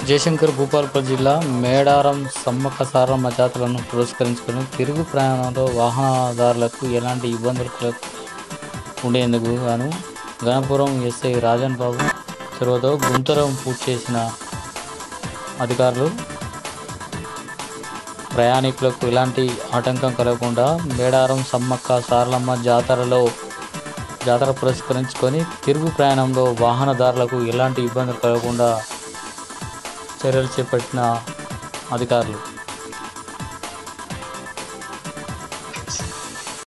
జయశంకర్ భూపాలపల్లి జిల్లా మేడారం సమ్మక్క సారమ్మ జాతరలను పురస్కరించుకొని తిరుగు ప్రయాణంలో వాహనదారులకు ఎలాంటి ఇబ్బందులు కలగ- ఉండేందుకు గాను గణపురం ఎస్ఐ రాజన్ బాబు చొరవతో గుంతరం పూర్తి చేసిన అధికారులు ప్రయాణికులకు ఎలాంటి ఆటంకం కలగకుండా మేడారం సమ్మక్క సారలమ్మ జాతరలో జాతర పురస్కరించుకొని తిరుగు ప్రయాణంలో వాహనదారులకు ఎలాంటి ఇబ్బందులు కలగకుండా చర్యలు చేపట్టిన అధికారులు